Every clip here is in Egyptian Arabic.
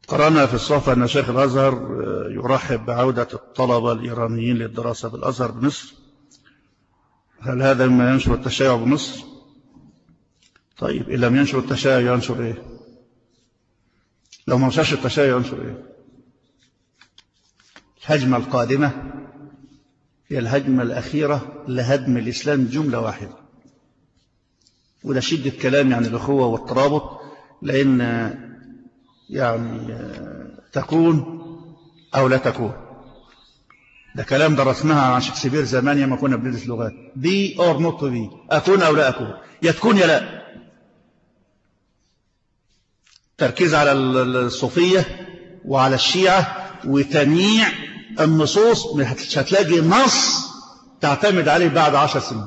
قرأنا في الصفة أن شيخ الأزهر يرحب بعودة الطلبة الإيرانيين للدراسة بالأزهر بمصر هل هذا مما ينشر التشيع بمصر طيب إن لم ينشر التشيع ينشر إيه لو ما نشرش التشيع ينشر إيه الهجمة القادمة هي الهجمة الأخيرة لهدم الإسلام جملة واحدة وده شدة كلام يعني الأخوة والترابط لأن يعني تكون أو لا تكون ده كلام درسناها عن شكسبير زمان يما كنا بندرس لغات بي اور نوت بي أكون أو لا أكون يا تكون يا لا تركيز على الصوفية وعلى الشيعة وتنييع النصوص مش هتلاقي نص تعتمد عليه بعد عشر سنين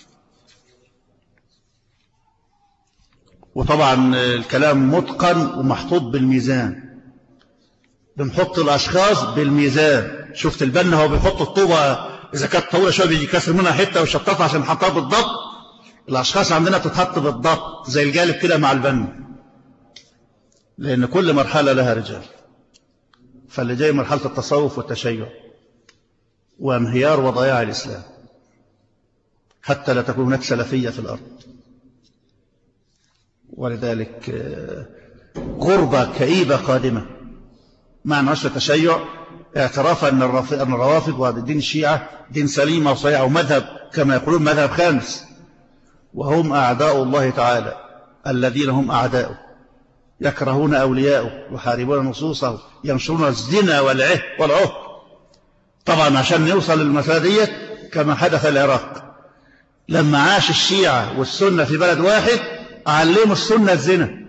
وطبعا الكلام متقن ومحطوط بالميزان بنحط الأشخاص بالميزان شفت البنا هو بيحط الطوبة إذا كانت طويلة شوية بيجي كسر منها حتة ويشطفها عشان يحطها بالضبط الأشخاص عندنا تتحط بالضبط زي الجالب كده مع البنا لأن كل مرحلة لها رجال فاللي جاي مرحلة التصوف والتشيع وانهيار وضياع الإسلام حتى لا تكون هناك سلفية في الأرض ولذلك غربة كئيبة قادمة مع نشر التشيع اعترافا أن الروافض وهذا الدين الشيعة دين سليمة وصحيحة ومذهب كما يقولون مذهب خامس وهم أعداء الله تعالى الذين هم أعداؤه يكرهون أولياءه يحاربون نصوصه ينشرون الزنا والعه والعه طبعا عشان يوصل للمسادية كما حدث العراق لما عاش الشيعة والسنة في بلد واحد علموا السنة الزنا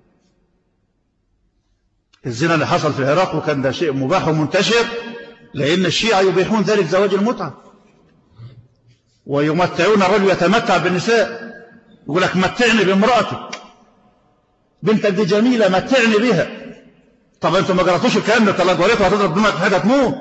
الزنا اللي حصل في العراق وكان ده شيء مباح ومنتشر لأن الشيعة يبيحون ذلك زواج المتعة ويمتعون الرجل يتمتع بالنساء يقول لك متعني بامرأتك بنتك دي جميلة متعني بها طب انتم ما جربتوش الكلام ده طلق وليته هتضرب دماغك حاجة تموت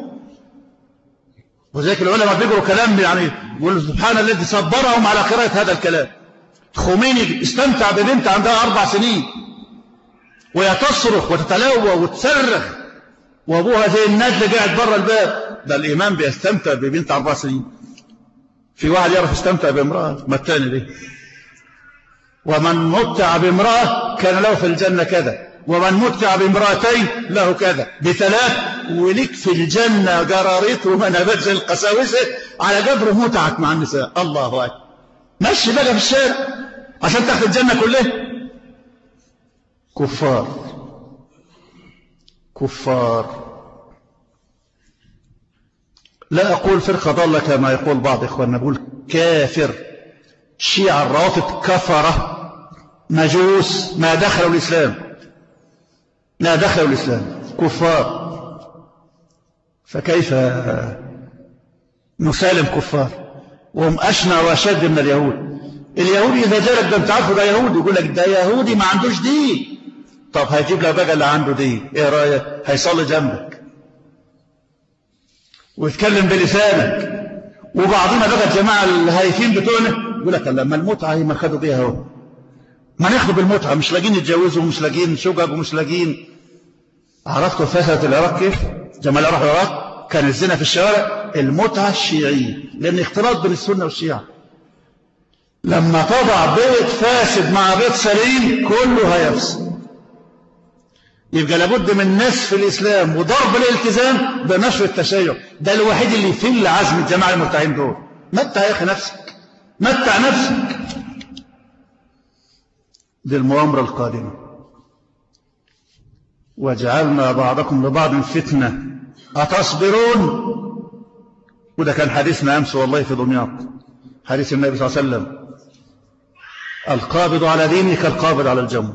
وذلك العلماء بيقروا كلام يعني يقول سبحان الذي صبرهم على قراءة هذا الكلام خميني استمتع ببنت عندها أربع سنين وهي تصرخ وتتلوى وتصرخ وابوها زي النجل قاعد بره الباب ده الإمام بيستمتع ببنت أربع سنين في واحد يعرف يستمتع بامرأة ما التاني دي ومن متع بامرأة كان له في الجنة كذا ومن متع بامرأتين له كذا بثلاث ولك في الجنة جراريت ومنابات زي القساوسة على قدر متعك مع النساء الله أكبر مشي بقى في الشارع عشان تاخد الجنة كلها كفار كفار لا أقول فرقة ضالة كما يقول بعض إخواننا أقول كافر الشيعة الروافض كفرة مجوس ما دخلوا الإسلام ما دخلوا الإسلام كفار فكيف نسالم كفار وهم أشنى وأشد من اليهود اليهودي إذا جالك ده انت عارفه ده يهودي يقول لك ده يهودي ما عندوش دين طب هيجيب لك بقى اللي عنده دين ايه رأيك هيصلي جنبك ويتكلم بلسانك وبعضنا بقى الجماعة الهايفين بتوعنا يقول لك لما المتعة هي ما خدوا بيها اهو ما ناخدوا بالمتعة مش لاقيين يتجوزوا ومش لاقيين شقق ومش لاقيين عرفتوا فسدت العراق كيف جمال راح العراق كان الزنا في الشوارع المتعة الشيعية لأن اختلاط بين السنة والشيعة لما تضع بيت فاسد مع بيت سليم كله هيفسد يبقى لابد من نسف الإسلام وضرب الالتزام بنشر التشيع ده الوحيد اللي يفل عزم الجماعة المرتاحين دول متع يا أخي نفسك متع نفسك دي المؤامرة القادمة وجعلنا بعضكم لبعض فتنة أتصبرون وده كان حديثنا أمس والله في دمياط حديث النبي صلى الله عليه وسلم القابض على دينه كالقابض على الجمر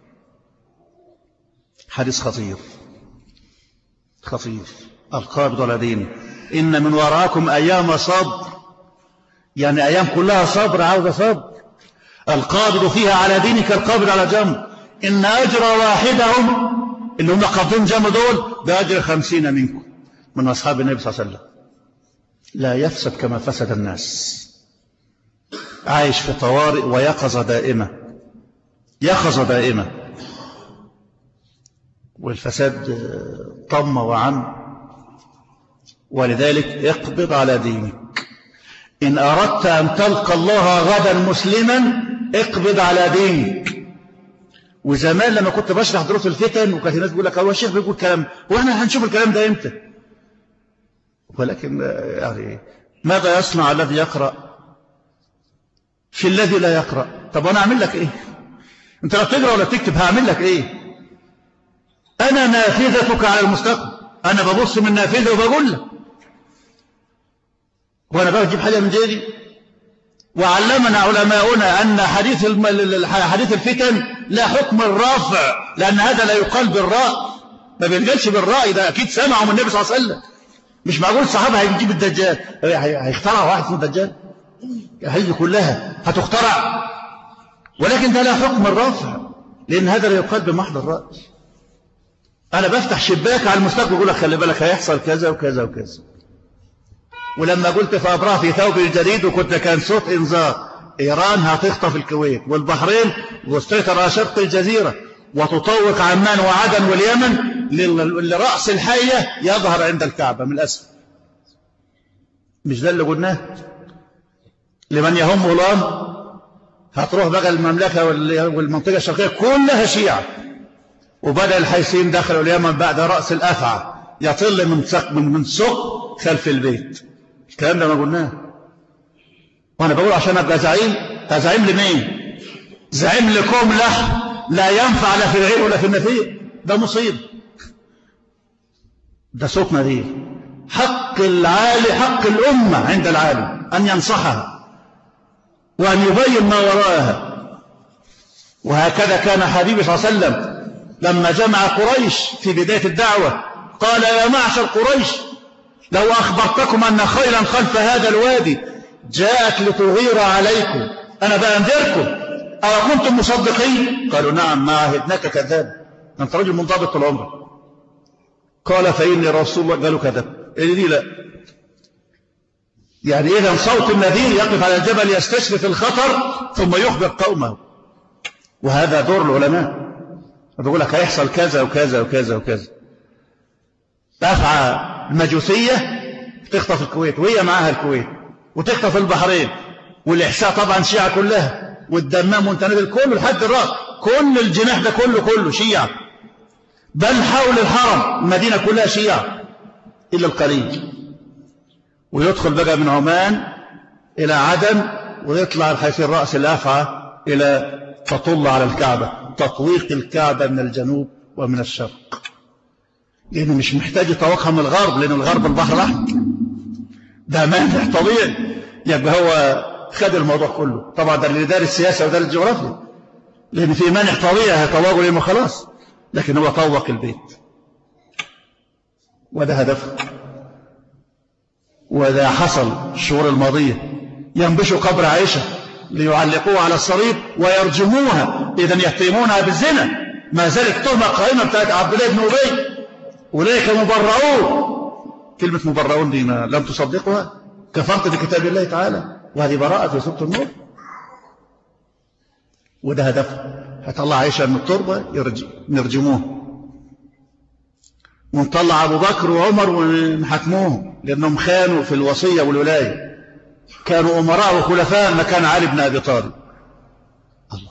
حديث خطير خطير القابض على دينه إن من وراءكم أيام صبر يعني أيام كلها صبر عاوزة صبر القابض فيها على دينك القابض على جمر إن أجر واحدهم اللي هم قابضين جمر دول بأجر خمسين منكم من أصحاب النبي صلى الله عليه وسلم لا يفسد كما فسد الناس عايش في طوارئ ويقظة دائمة يقظة دائمة والفساد طم وعم ولذلك اقبض على دينك إن أردت أن تلقى الله غدا مسلما اقبض على دينك وزمان لما كنت بشرح دروس الفتن وكانت الناس بيقول لك هو الشيخ بيقول كلام واحنا هنشوف الكلام ده امتى ولكن يعني ماذا يصنع الذي يقرأ في الذي لا يقرأ طب أنا أعمل لك إيه أنت لا تقرأ ولا تكتب هعمل لك إيه أنا نافذتك على المستقبل أنا ببص من نافذة وبقول لك وأنا بجيب حاجة من جيدي وعلمنا علماؤنا أن حديث حديث الفتن لا حكم الرافع لأن هذا لا يقال بالرأي ما بينقلش بالرأي ده أكيد سمعوا من النبي صلى الله عليه وسلم مش معقول الصحابة هيجيب الدجال هيخترع واحد اسمه الدجال هي كلها هتخترع ولكن ده لا حكم الرافع لأن هذا لا يقال بمحض الرأي أنا بفتح شباك على المستقبل أقول لك خلي بالك هيحصل كذا وكذا وكذا ولما قلت في أبراه في ثوب الجديد وكنت كان صوت إنذار إيران هتخطف الكويت والبحرين واستيطر على شرق الجزيرة وتطوق عمان وعدن واليمن لرأس الحية يظهر عند الكعبة من الأسفل مش ده اللي قلناه لمن يهمه الأمر هتروح بقى المملكة والمنطقة الشرقية كلها شيعة وبدأ الحيثين دخلوا اليمن بعد رأس الأفعى يطل من سق من من سق خلف البيت الكلام ده ما قلناه وانا بقول عشان ابقى زعيم زعيم لمين زعيم لكم لحم لا ينفع لا في العين ولا في النفير ده مصيب ده صوت نذير حق العالي حق الأمة عند العالم أن ينصحها وأن يبين ما وراءها وهكذا كان حبيبي صلى الله عليه وسلم لما جمع قريش في بداية الدعوة قال يا معشر قريش لو أخبرتكم أن خيلا خلف هذا الوادي جاءت لتغير عليكم أنا بأنذركم أو كنتم مصدقين قالوا نعم ما عهدناك كذاب أنت رجل منضبط طول عمرك قال فإني رسول الله قالوا كذب إيه دي لا يعني إذا صوت النذير يقف على الجبل يستشرف الخطر ثم يخبر قومه وهذا دور العلماء بقول لك هيحصل كذا وكذا وكذا وكذا أفعى المجوسية تخطف الكويت وهي معاها الكويت وتخطف البحرين والإحساء طبعا شيعة كلها والدمام وانت نازل كله لحد الرأس كل الجناح ده كله كله شيعة بل حول الحرم المدينة كلها شيعة إلا القليل ويدخل بقى من عمان إلى عدن ويطلع حيث الرأس الأفعى إلى تطل على الكعبة تطويق الكعبة من الجنوب ومن الشرق لأنه مش محتاج يطوقها من الغرب لأن الغرب البحر الأحمر ده مانع طبيعي يبقى هو خد الموضوع كله طبعا ده اللي دار السياسة ودار الجغرافيا لأن في مانع طبيعي هيطوقوا ليه خلاص لكن هو طوق البيت وده هدفه وده حصل الشهور الماضية ينبشوا قبر عائشة ليعلقوها على الصليب ويرجموها إذا يتهمونها بالزنا ما زالت تهمة قائمة بتاعت عبد الله بن أبي أولئك مبرؤون كلمة مبرؤون دي ما لم تصدقها كفرت بكتاب الله تعالى وهذه براءة في سورة النور وده هدفه هتطلع عائشة من التربة نرجموه ونطلع أبو بكر وعمر ونحكموهم لأنهم خانوا في الوصية والولاية كانوا أمراء وخلفاء مكان علي بن أبي طالب الله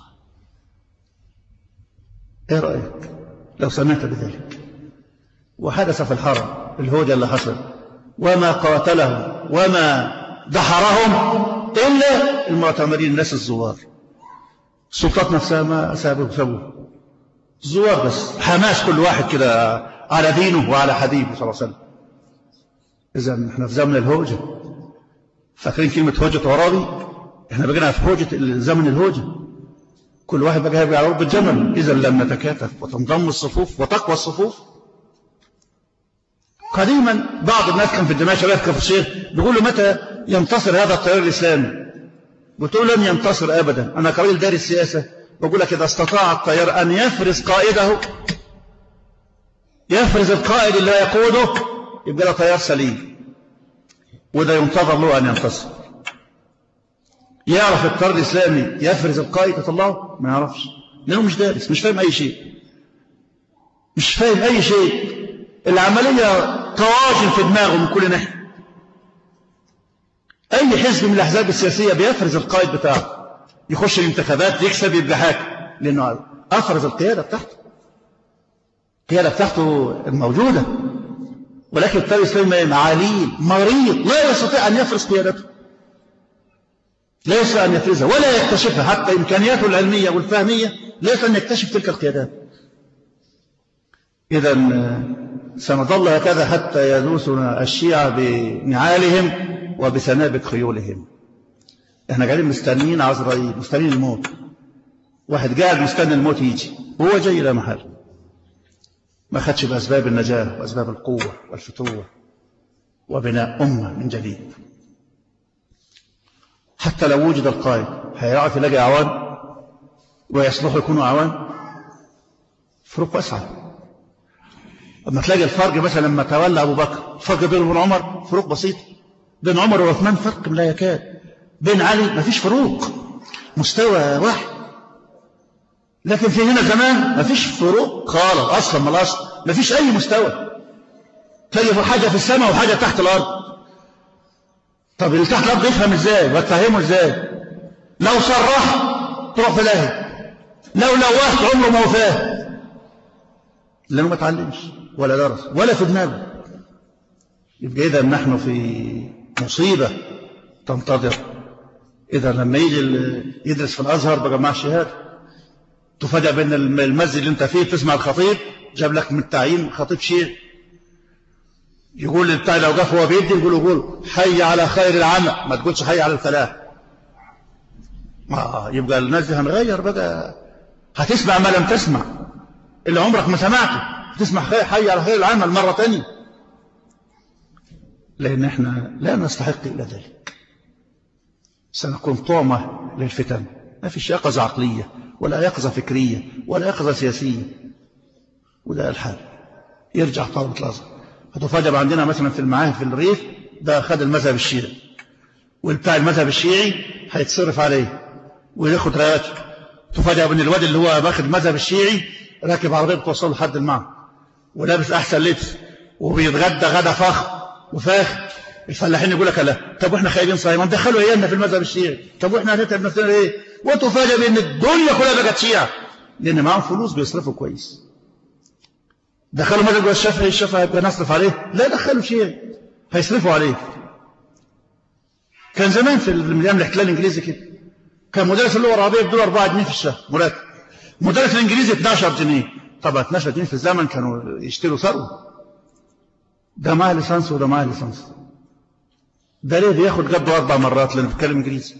إيه رأيك لو سمعت بذلك وحدث في الحرم الهوجة اللي حصل وما قاتلهم وما دحرهم إلا المعتمرين الناس الزوار السلطات نفسها ما سابوا سابوا الزوار بس حماس كل واحد كده على دينه وعلى حبيبه صلى الله عليه وسلم إذا احنا في زمن الهوجة فاكرين كلمة هوجة عرابي احنا بقينا في هوجة زمن الهوجة كل واحد بقى يبقى على رب الجمل إذا لم نتكاتف وتنضم الصفوف وتقوى الصفوف قديما بعض الناس كان في الجماعة شباب كفر بيقولوا متى ينتصر هذا التيار الإسلامي قلت له لن ينتصر أبدا أنا كراجل داري السياسة بقول لك إذا استطاع التيار أن يفرز قائده يفرز القائد اللي يقوده يبقى له تيار سليم وده ينتظر له أن ينتصر يعرف التيار الإسلامي يفرز القائد يطلعه ما يعرفش لأنه مش دارس مش فاهم أي شيء مش فاهم أي شيء العملية طواجن في دماغه من كل ناحية أي حزب من الأحزاب السياسية بيفرز القائد بتاعه يخش الانتخابات يكسب يبقى حاكم لأنه أفرز القيادة بتاعته القيادة بتاعته الموجودة ولكن التالي الإسلامي عليل مريض لا يستطيع أن يفرز قيادته لا يستطيع أن يفرزها ولا يكتشفها حتى إمكانياته العلمية والفهمية لا يستطيع أن يكتشف تلك القيادات إذا سنظل هكذا حتى يدوسنا الشيعة بنعالهم وبسنابك خيولهم احنا قاعدين مستنيين عزرائيل مستنيين الموت واحد قاعد مستني الموت يجي وهو جاي لا محل ما خدش بأسباب النجاة وأسباب القوة والفتوة وبناء أمة من جديد حتى لو وجد القائد هيعرف يلاقي أعوان ويصلح يكونوا أعوان فروق واسعة لما تلاقي الفرق مثلا لما تولى أبو بكر الفرق بينه وبين عمر فروق بسيطة بين عمر وعثمان فرق لا يكاد بين علي ما فيش فروق مستوى واحد لكن في هنا زمان ما فيش فروق خالص أصلا من الأصل ما فيش أي مستوى تلاقي حاجة في السماء وحاجة تحت الأرض طب اللي تحت الأرض يفهم إزاي وتفهمه إزاي لو صرح تروح في لاهي لو لوحت عمره ما وفاه لأنه ما تعلمش ولا درس ولا في دماغه يبقى إذا نحن في مصيبة تنتظر إذا لما يجي يدرس في الأزهر بجمع الشهادة تفاجأ بين المسجد اللي انت فيه تسمع الخطيب جاب لك من التعيين خطيب شيعي يقول للبتاع لو جاف هو بيدي يقول يقول حي على خير العمل ما تقولش حي على الفلاح آه يبقى الناس دي هنغير بقى هتسمع ما لم تسمع اللي عمرك ما سمعته تسمع حي على خير العمل مرة تانية لأن احنا لا نستحق إلا ذلك سنكون طعمة للفتن ما فيش يقظة عقلية ولا يقظة فكرية ولا يقظة سياسية وده الحال يرجع طلبة الأزهر هتفاجأ عندنا مثلا في المعاهد في الريف ده خد المذهب الشيعي والبتاع المذهب الشيعي هيتصرف عليه وياخد راياته تفاجأ بان الواد اللي هو واخد المذهب الشيعي راكب عربيه بتوصله لحد المعهد ولابس احسن لبس وبيتغدى غدا فخم وفاخر الفلاحين يقول لك لا طب واحنا خايبين صحيح ما ندخلوا عيالنا في المذهب الشيعي طب واحنا هنتعب نفسنا ايه وتفاجئ بان الدنيا كلها بقت شيعة لان معاهم فلوس بيصرفوا كويس دخلوا مذهب الشافعي الشافعي هيبقى نصرف عليه لا دخلوا شيعي هيصرفوا عليه كان زمان في الايام الاحتلال الانجليزي كده كان مدرس اللغه العربيه بدون 4 جنيه في الشهر مرتب مدرس الانجليزي 12 جنيه طبعا 12 جنيه في الزمن كانوا يشتروا ثروه ده معاه ليسانس وده معاه ليسانس ده ليه بياخد جده اربع مرات لانه بيتكلم انجليزي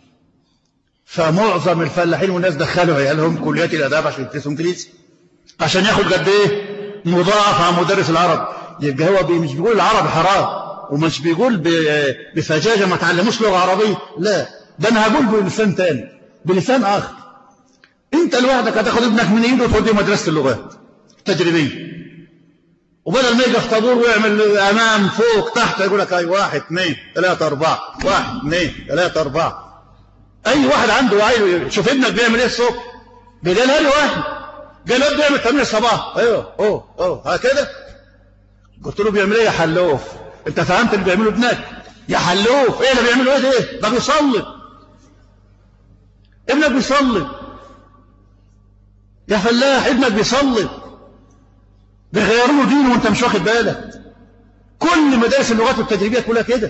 فمعظم الفلاحين والناس دخلوا عيالهم كليات الاداب عشان يدرسوا انجليزي عشان ياخد قد ايه مضاعف عن مدرس العرب يبقى هو مش بيقول العربي حرام ومش بيقول بفجاجه ما تعلموش لغه عربيه لا ده انا هقول بلسان تاني بلسان اخر انت لوحدك هتاخد ابنك من ايده وتوديه مدرسه اللغات تجريبيه وبدل ما يجي في طابور ويعمل امام فوق تحت يقول لك اي واحد اثنين ثلاثة أربعة واحد اثنين ثلاثة أربعة أي واحد عنده وعي شوف ابنك بيعمل ايه الصبح بيلاقي لي واحد قال له بيعمل تمرين الصباح ايوه اوه اوه هكذا قلت له بيعمل ايه يا حلوف انت فهمت اللي بيعمله ابنك يا حلوف ايه اللي بيعمله ايه ده ده بيصلي ابنك بيصلي يا فلاح ابنك بيصلي بيغيروا له دينه وانت مش واخد بالك كل مدارس اللغات التجريبيه كلها كده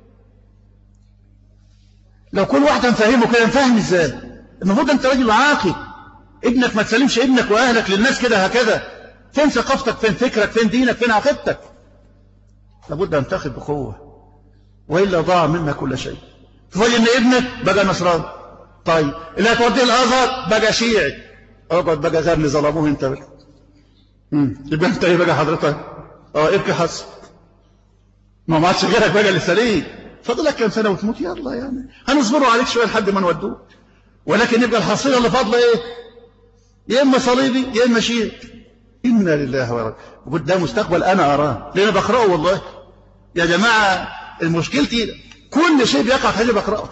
لو كل واحد هنفهمه كده نفهم ازاي المفروض انت راجل عاقل ابنك ما تسلمش ابنك واهلك للناس كده هكذا فين ثقافتك فين فكرك فين دينك فين عقيدتك لابد ان تاخذ بقوه والا ضاع منها كل شيء تفاجئ ان ابنك بقى نصراني طيب اللي هتوديه الازهر بقى شيعي اقعد بقى زرني ظلموه انت بقى يبقى انت ايه بقى حضرتك اه ابكي حس ما ما عادش غيرك بقى لسه ليه فاضلك كام سنه وتموت يلا يعني هنصبروا عليك شويه لحد ما نودوه ولكن يبقى الحصيله اللي فاضله ايه يا اما صليبي يا اما شيعي انا لله ورب قلت ده مستقبل انا اراه لان بقراه والله يا جماعه المشكلتي كل شيء بيقع في حاجه بقراه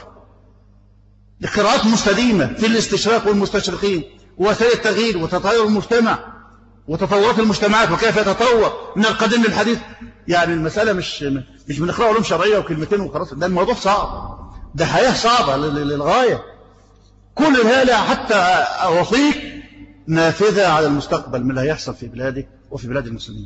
قراءات مستديمه في الاستشراق والمستشرقين ووسائل التغيير وتطهير المجتمع وتطورات المجتمعات وكيف يتطور من القديم للحديث يعني المسألة مش مش بنقرأ علوم شرعية وكلمتين وخلاص ده الموضوع صعب ده حياة صعبة للغاية كل هذا حتى أوصيك نافذة على المستقبل من اللي هيحصل في بلادك وفي بلاد المسلمين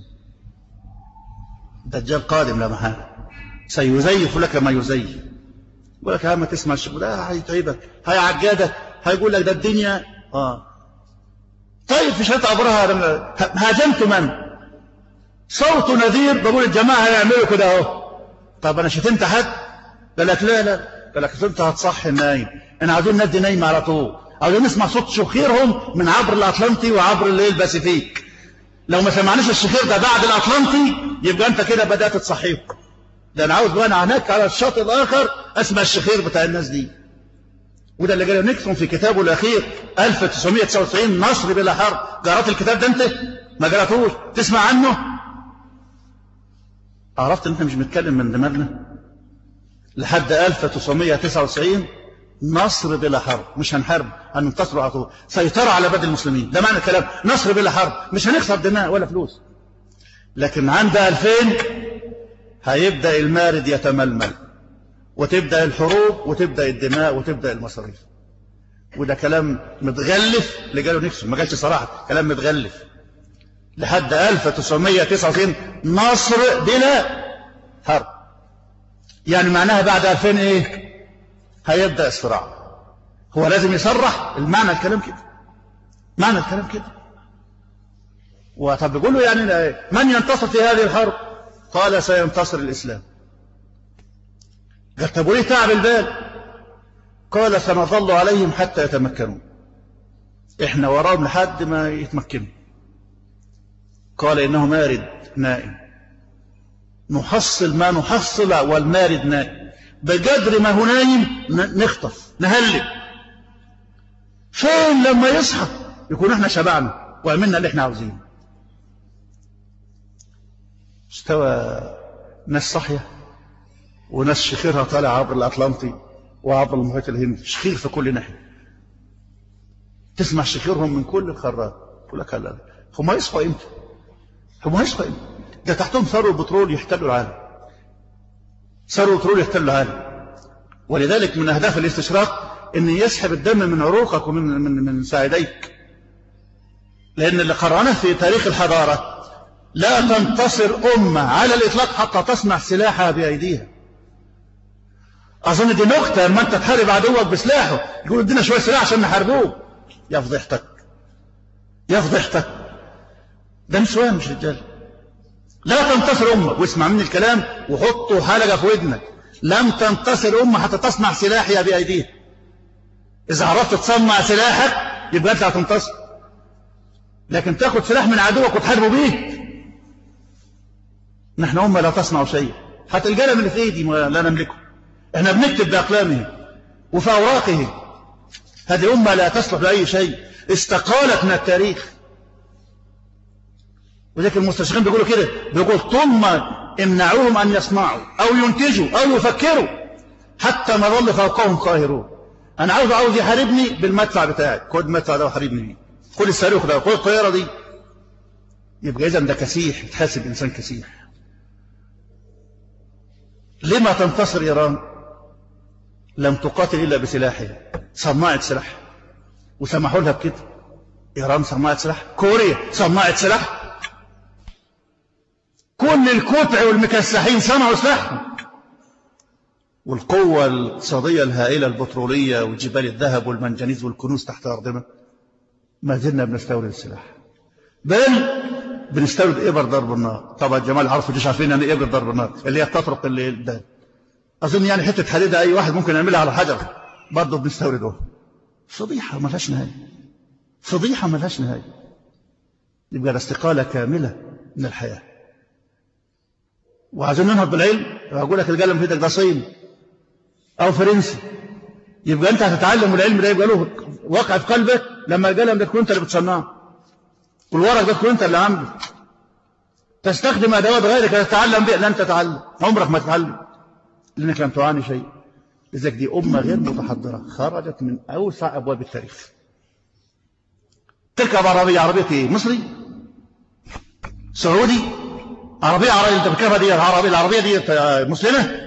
دجال قادم لا محالة سيزيف لك ما يزيف يقول لك ما تسمع الشيخ ده هيتعبك هيعجدك هيقول لك ده الدنيا اه طيب في شريط أبرهة هاجمت من صوت نذير بقول الجماعة هيعملوا كده اهو طب أنا شتمت حد قال لك لا لا قال لك أنت هتصحي النايم أنا عاوزين ندي نايم على طول عاوزين نسمع صوت شخيرهم من عبر الأطلنطي وعبر الليل الباسيفيك لو ما سمعناش الشخير ده بعد الأطلنطي يبقى أنت كده بدأت تصحيهم ده أنا عاوز بقى هناك على الشاطئ الآخر أسمع الشخير بتاع الناس دي وده اللي قاله نيكسون في كتابه الأخير 1999 نصر بلا حرب قرأت الكتاب ده أنت ما قرأتوش تسمع عنه عرفت ان احنا مش بنتكلم من دماغنا لحد 1999 نصر بلا حرب مش هنحارب هننتصر على طول سيطرة على بلد المسلمين ده معنى الكلام نصر بلا حرب مش هنخسر دماء ولا فلوس لكن عند 2000 هيبدأ المارد يتململ وتبدأ الحروب وتبدأ الدماء وتبدأ المصاريف وده كلام متغلف اللي قاله نيكسون ما قالش صراحة كلام متغلف لحد 1999 نصر بلا حرب يعني معناها بعد 2000 ايه هيبدأ الصراع هو لازم يصرح المعنى الكلام كده معنى الكلام كده وطب بيقول له يعني من ينتصر في هذه الحرب قال سينتصر الإسلام قال طب وليه تعب البال قال سنظل عليهم حتى يتمكنوا احنا وراهم لحد ما يتمكنوا قال إنه مارد نائم نحصل ما نحصل والمارد نائم بقدر ما هو نايم نخطف نهلب فين لما يصحى يكون احنا شبعنا وعملنا اللي احنا عاوزينه استوى ناس صحية وناس شخيرها طالع عبر الأطلنطي وعبر المحيط الهندي شخير في كل ناحية تسمع شخيرهم من كل القارات يقول لك لا هم يصحوا امتى هم هيصحوا امتى ده تحتهم ثروة بترول يحتلوا العالم ثروة بترول يحتلوا العالم ولذلك من أهداف الاستشراق أن يسحب الدم من عروقك ومن من من ساعديك لأن اللي قرأناه في تاريخ الحضارة لا تنتصر أمة على الإطلاق حتى تصنع سلاحها بأيديها أظن دي نقطة لما أنت تحارب عدوك بسلاحه يقول ادينا شوية سلاح عشان نحاربوه يا فضيحتك يا فضيحتك ده نسوان مش رجال لا تنتصر أمة واسمع مني الكلام وحطوا حلقة في ودنك لم تنتصر أمة حتى تصنع سلاحها بأيديها إذا عرفت تصنع سلاحك يبقى أنت هتنتصر لكن تاخد سلاح من عدوك وتحاربه بيه نحن أمة لا تصنع شيء حتى القلم اللي في ايدي لا نملكه احنا بنكتب بأقلامه وفي أوراقه هذه أمة لا تصلح لأي شيء استقالت من التاريخ وذلك المستشرقين بيقولوا كده بيقول ثم امنعوهم أن يصنعوا أو ينتجوا أو يفكروا حتى نظل فوقهم قاهرون أنا عاوز عاوز يحاربني بالمدفع بتاعي خد المدفع ده وحاربني بيه خد الصاروخ ده خد الطيارة دي يبقى إذا ده كسيح يتحاسب إنسان كسيح لما تنتصر إيران لم تقاتل إلا بسلاحها صنعت سلاح وسمحوا لها بكده إيران صنعت سلاح كوريا صنعت سلاح كل الكتع والمكسحين صنعوا سلاحهم والقوة الاقتصادية الهائلة البترولية وجبال الذهب والمنجنيز والكنوز تحت أرضنا ما زلنا بنستورد السلاح بل بنستورد إبر ضرب النار طبعا جمال عرفوا جيش عارفين أن إبر ضرب النار اللي هي بتطرق اللي ده أظن يعني حتة حديدة أي واحد ممكن يعملها على حجر برضه بنستوردها فضيحة ما لهاش نهاية فضيحة ما لهاش نهاية يبقى الاستقالة كاملة من الحياة وعايزين ننهض بالعلم أقول لك القلم في ايدك ده صيني أو فرنسي يبقى أنت هتتعلم العلم ده يبقى له واقع في قلبك لما القلم ده تكون أنت اللي بتصنعه والورق ده تكون أنت اللي عامله تستخدم أدوات غيرك تتعلم بها لن تتعلم عمرك ما تتعلم لأنك لم تعاني شيء لذلك دي أمة غير متحضرة خرجت من أوسع أبواب التاريخ تركب عربية عربية إيه؟ مصري سعودي عربية عربية انت بكرة دي العربية العربية دي مسلمة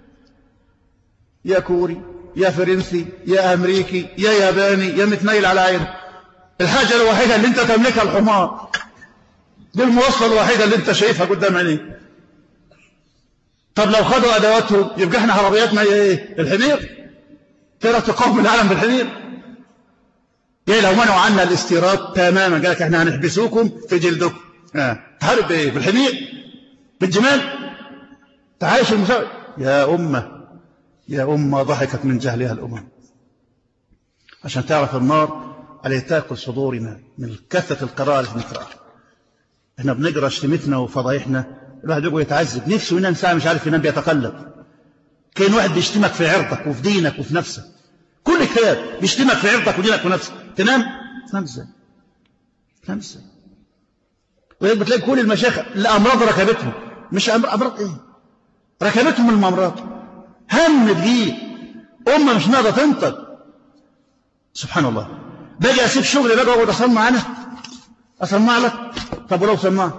يا كوري يا فرنسي يا أمريكي يا ياباني يا متنيل على عينه الحاجة الوحيدة اللي انت تملكها الحمار دي المواصلة الوحيدة اللي انت شايفها قدام عينيك طب لو خدوا أدواتهم يبقى احنا عربياتنا ايه الحمير ترى تقوم العالم بالحمير ايه لو منعوا عنا الاستيراد تماما قال لك احنا هنحبسوكم في جلدكم اه تحارب بايه بالحمير بالجمال تعايش المساوي يا أمة يا أمة ضحكت من جهلها الأمم عشان تعرف النار عليه تاكل صدورنا من كثرة القراءة اللي بنقراها احنا بنقرا شتمتنا وفضايحنا الواحد يقول يتعذب نفسه ينام ساعة مش عارف ينام بيتقلب كاين واحد بيشتمك في عرضك وفي دينك وفي نفسك كل كتاب بيشتمك في عرضك ودينك ونفسك تنام تنام ازاي تنام ازاي وهيك بتلاقي كل المشايخ الامراض ركبتهم مش امراض ايه ركبتهم الامراض هم تجيب امه مش ناقدر تنطق سبحان الله باجي اسيب شغلي باجي اقعد اسمع انا اسمع لك طب ولو سمعت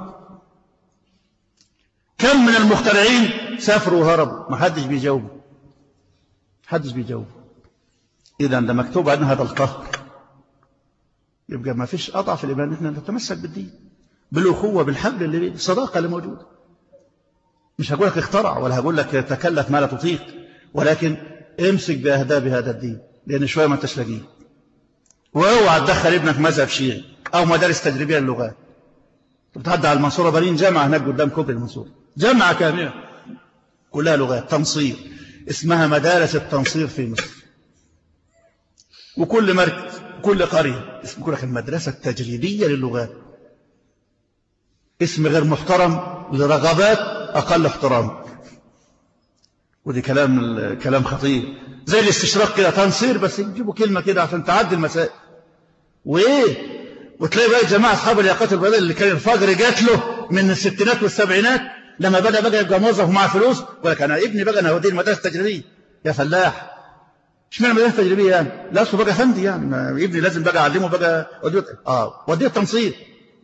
كم من المخترعين سافروا وهربوا ما حدش بيجاوبه حدش بيجاوبه اذا ده مكتوب عندنا هذا القهر يبقى ما فيش اضعف الايمان احنا نتمسك بالدين بالاخوه بالحبل اللي الصداقه اللي موجوده مش هقول لك اخترع ولا هقول لك تكلف ما لا تطيق ولكن امسك باهداب هذا الدين لان شويه ما انتش لاقيه واوعى تدخل ابنك مذهب شيعي او مدارس تجريبيه للغات بتعدي على المنصوره بنين جامعه هناك قدام كوبري المنصوره جامعه كامله كلها لغات تنصير اسمها مدارس التنصير في مصر وكل مركز كل قريه اسم لك المدرسه التجريبيه للغات اسم غير محترم لرغبات اقل احترام ودي كلام كلام خطير زي الاستشراق كده تنصير بس يجيبوا كلمه كده عشان تعدي المسائل وايه وتلاقي بقى جماعه اصحاب الياقات البيضاء اللي كان الفجر جات له من الستينات والسبعينات لما بدا بقى يبقى موظف ومعاه فلوس ولك انا ابني بقى انا هوديه المدرسه التجريبيه يا فلاح اشمعنى مدرسه تجريبيه يعني لا اصله بقى فندي يعني ابني لازم بقى اعلمه بقى وديه اه وديه التنصير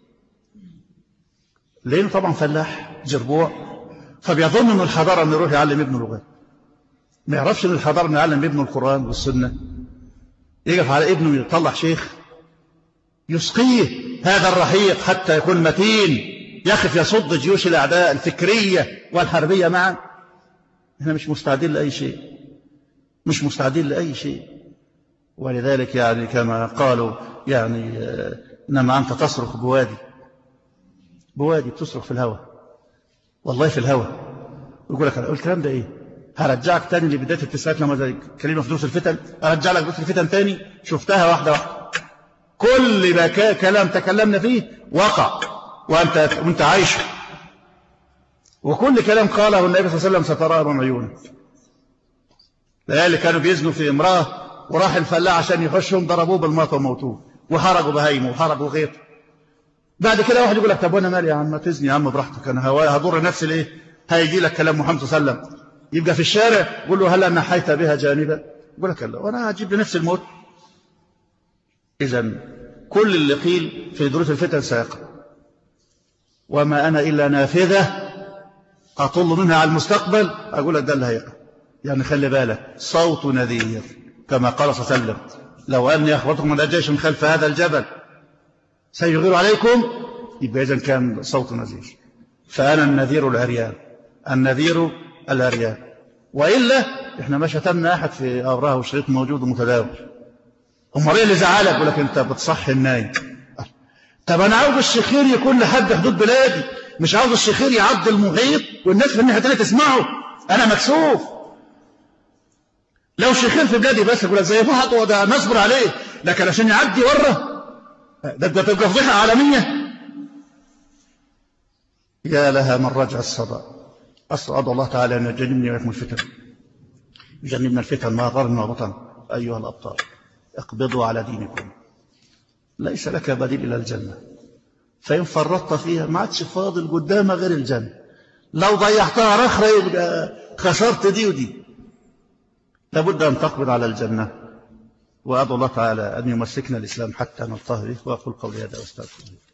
لانه طبعا فلاح جربوع فبيظن ان الحضاره انه يروح يعلم ابنه لغات ما يعرفش ان الحضاره انه يعلم ابنه القران والسنه يقف على ابنه يطلع شيخ يسقيه هذا الرحيق حتى يكون متين يقف يصد جيوش الاعداء الفكريه والحربيه معا احنا مش مستعدين لاي شيء مش مستعدين لاي شيء ولذلك يعني كما قالوا يعني انما انت تصرخ بوادي بوادي بتصرخ في الهواء والله في الهواء يقول لك انا الكلام ده ايه هرجعك تاني لبدايه التسعينات لما كلمه في دروس الفتن ارجع لك دروس الفتن تاني شفتها واحده واحده كل ما كلام تكلمنا فيه وقع وانت وانت عايش وكل كلام قاله النبي صلى الله عليه وسلم ستراه من عيونك اللي كانوا بيزنوا في امراه وراح الفلاح عشان يخشهم ضربوه بالمطر وموتوه وحرقوا بهايمه وحرقوا غيره بعد كده واحد يقول لك طب وانا مالي يا عم تزني يا عم براحتك انا هضر نفسي ليه هيجي لك كلام محمد صلى الله عليه وسلم يبقى في الشارع يقول له هل نحيت بها جانبا يقول لك لا وانا هجيب لنفسي الموت اذا كل اللي قيل في دروس الفتن سيقع وما انا الا نافذه اطل منها على المستقبل اقول لك ده اللي هيقع يعني خلي بالك صوت نذير كما قال صلى الله عليه وسلم لو اني اخبرتكم من جيش من خلف هذا الجبل سيغير عليكم يبقى إذن كان صوت نذير فأنا النذير العريان النذير العريان وإلا إحنا ما شتمنا أحد في أوراها وشريط موجود ومتداول أمال إيه اللي زعلك يقول لك أنت بتصحي النايم طب أنا عاوز الشخير يكون لحد حدود بلادي مش عاوز الشخير يعدي المحيط والناس في الناحية الثانية تسمعه أنا مكسوف لو شخير في بلادي بس يقول لك زي بعض وده نصبر عليه لكن عشان يعدي ورا ده ده تبقى فضيحة عالمية يا لها من رجع الصدى أسأل الله تعالى أن يجنبني ويكم الفتن يجنبنا الفتن ما ظهرنا وبطن أيها الأبطال اقبضوا على دينكم ليس لك بديل إلى الجنة فإن فرطت فيها ما عادش فاضل قدامها غير الجنة لو ضيعتها رخرة يبقى خسرت دي ودي لابد أن تقبض على الجنة وأدعو الله تعالى أن يمسكنا الإسلام حتى نلتهي وأقول قولي هذا واستغفر الله